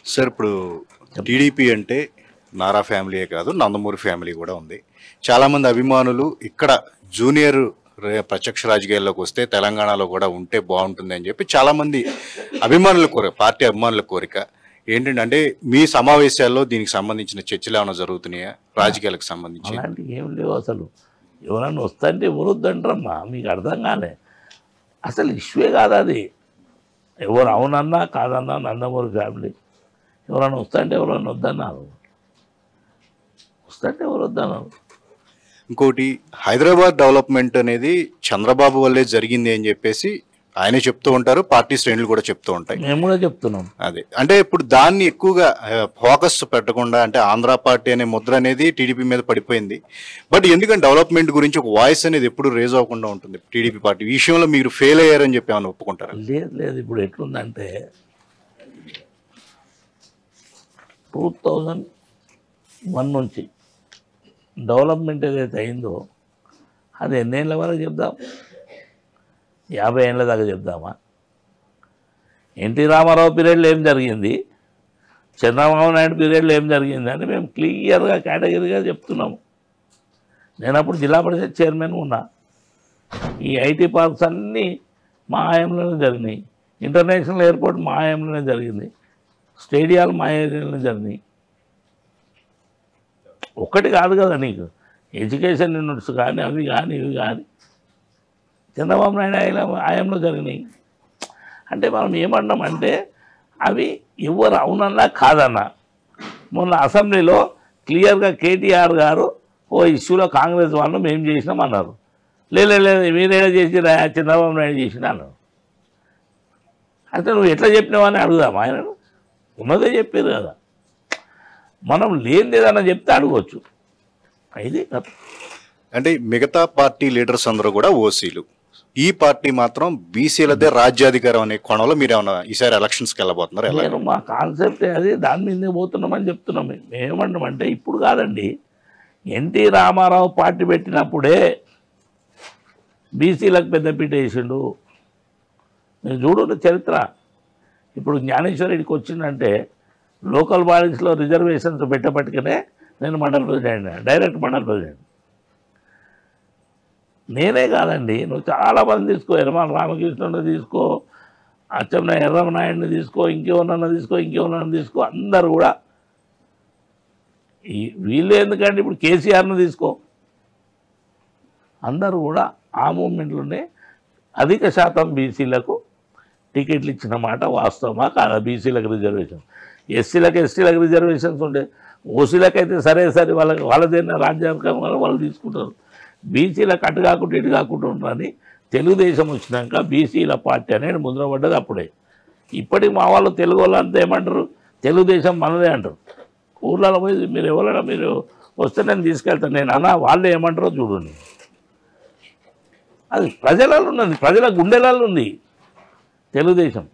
Sir ఇప్పుడు TDP అంటే నారా ఫ్యామిలీయే కాదు నందమూరి ఫ్యామిలీ కూడా ఉంది చాలామంది అభిమానులు ఇక్కడ జూనియర్ రే- ప్రత్యక్ష రాజకీయాల్లోకి వస్తే తెలంగాణలో కూడా ఉంటే బాగుంటుంది అని చెప్పి చాలామంది అభిమానుల కోరిక పార్టీ అభిమానుల కోరిక ఏంటంటే అంటే మీ సమావేశాల్లో దీనికి సంబంధించిన చర్చలు ఏమైనా జరుగుతున్నాయా రాజకీయాలకు సంబంధించి అలాంటివి ఏం లేవు అసలు ఎవరన్నా వస్తుంటే ఎవరొద్దంటారమ్మా మీకు అర్థం కాలే అసలు ఇష్యూే కాదు అది ఎవరు అవునన్నా కాదన్నా నందమూరి ఫ్యామిలీ ఎవరైనా వస్తుంటే ఎవరైనా వద్దన్నారు వస్తుంటే ఎవరు వద్దన్నారు ఇంకోటి హైదరాబాద్ డెవలప్మెంట్ అనేది చంద్రబాబు వల్లే జరిగింది అని చెప్పేసి ఆయనే చెప్తూ ఉంటారు పార్టీ శ్రేణులు కూడా చెప్తూ ఉంటాయి మేము కూడా చెప్తున్నాం అదే అంటే ఇప్పుడు దాన్ని ఎక్కువగా ఫోకస్ పెట్టకుండా అంటే ఆంధ్ర పార్టీ అనే ముద్ర అనేది టీడీపీ మీద పడిపోయింది బట్ ఎందుకంటే డెవలప్మెంట్ గురించి ఒక వాయిస్ అనేది ఎప్పుడు రేజ్ అవ్వకుండా ఉంటుంది టీడీపీ పార్టీ ఈ విషయంలో మీరు ఫెయిల్ అయ్యారని చెప్పి ఏమైనా ఒప్పుకుంటారా లేదు లేదు ఇప్పుడు ఎట్లుందంటే టూ థౌజండ్ వన్ నుంచి డెవలప్మెంట్ ఏదైతే అయిందో అది ఎన్నేళ్ళ వరకు చెప్దాం యాభై ఏళ్ళ దాకా చెప్దామా ఎన్టీ రామారావు పీరియడ్లో ఏం జరిగింది చంద్రబాబు నాయుడు పీరియడ్లో ఏం జరిగింది అని మేము క్లియర్గా కేటగిరీగా చెప్తున్నాము నేను అప్పుడు జిల్లా పరిషత్ చైర్మన్ ఉన్నా ఈ ఐటీ పార్క్స్ అన్నీ మా ఆయంలోనే జరిగినాయి ఇంటర్నేషనల్ ఎయిర్పోర్ట్ మా ఆయంలోనే జరిగింది స్టేడియాలు మా ఏరియాలోనే జరిగినాయి ఒక్కటి కాదు కదా నీకు ఎడ్యుకేషన్ యూనిట్స్ కానీ అవి కానీ ఇవి కానీ చంద్రబాబు నాయుడు ఆయన ఆయంలో జరిగినాయి అంటే మనం ఏమన్నామంటే అవి ఎవరు అవునన్నా కాదన్నా మొన్న అసెంబ్లీలో క్లియర్గా కేటీఆర్ గారు ఓ ఇష్యూలో కాంగ్రెస్ వాళ్ళు మేము చేసినాం అన్నారు లేదు లేదు మీరేడా చేసిరా చంద్రబాబు నాయుడు చేసిన అన్నారు అంటే నువ్వు ఎట్లా చెప్పినావని అడుగుదాం ఆయనను ఉన్నదే చెప్పారు కదా మనం లేనిది ఏదన్నా చెప్తే అడగవచ్చు ఇది కథ. అంటే మిగతా పార్టీ లీడర్స్ అందరూ కూడా ఓసీలు ఈ పార్టీ మాత్రం బీసీలదే రాజ్యాధికారం అనే కోణంలో మీరు ఏమైనా ఈసారి ఎలక్షన్స్కి వెళ్ళబోతున్నారు ఎలా నేను మా కాన్సెప్ట్ అది దాని మీదే పోతున్నామని చెప్తున్నాం మేము ఏమంటామంటే ఇప్పుడు కాదండి ఎన్టీ రామారావు పార్టీ పెట్టినప్పుడే బీసీలకు పెద్దపీట వేసిండు నేను చూడు చరిత్ర ఇప్పుడు జ్ఞానేశ్వరుడికి వచ్చిందంటే లోకల్ బాడీస్లో రిజర్వేషన్స్ పెట్టబట్టుకునే నేను మండల ప్రెసిడెంట్ డైరెక్ట్ మండల ప్రెసిడెంట్ నేనే కాదండి నువ్వు చాలా మంది తీసుకో యనమాల రామకృష్ణుని తీసుకో అచ్చమ్మ ఎర్రమనాయుడిని తీసుకో ఇంకెవరన్నా తీసుకో ఇంకెవరన్నా తీసుకో అందరు కూడా ఈ వీళ్ళు ఎందుకంటే ఇప్పుడు కేసీఆర్ని తీసుకో అందరూ కూడా ఆ మూమెంట్లోనే అధిక శాతం బీసీలకు టికెట్లు ఇచ్చిన మాట వాస్తవమా కాదా బీసీలకు రిజర్వేషన్ ఎస్సీలకు ఎస్టీలకు రిజర్వేషన్స్ ఉండే ఓసీలకు అయితే సరే సరే వాళ్ళకి వాళ్ళదైనా రాజ్యాంగం వల్ల వాళ్ళు తీసుకుంటారు బీసీలకు అటు కాకుండా ఇటు కాకుండా ఉంటారని తెలుగుదేశం వచ్చినాక బీసీల పార్టీ అనేది ముద్రపడ్డది అప్పుడే ఇప్పటికి మా వాళ్ళు తెలుగు వాళ్ళు అంతా ఏమంటారు తెలుగుదేశం మనదే అంటారు ఊర్లలో పోయి మీరు ఎవరైనా మీరు వస్తే నేను తీసుకెళ్తాను నేను అన్నా వాళ్ళు ఏమంటారో చూడండి అది ప్రజలలో ఉన్నది ప్రజల గుండెలలో ఉంది తెలుగుదేశం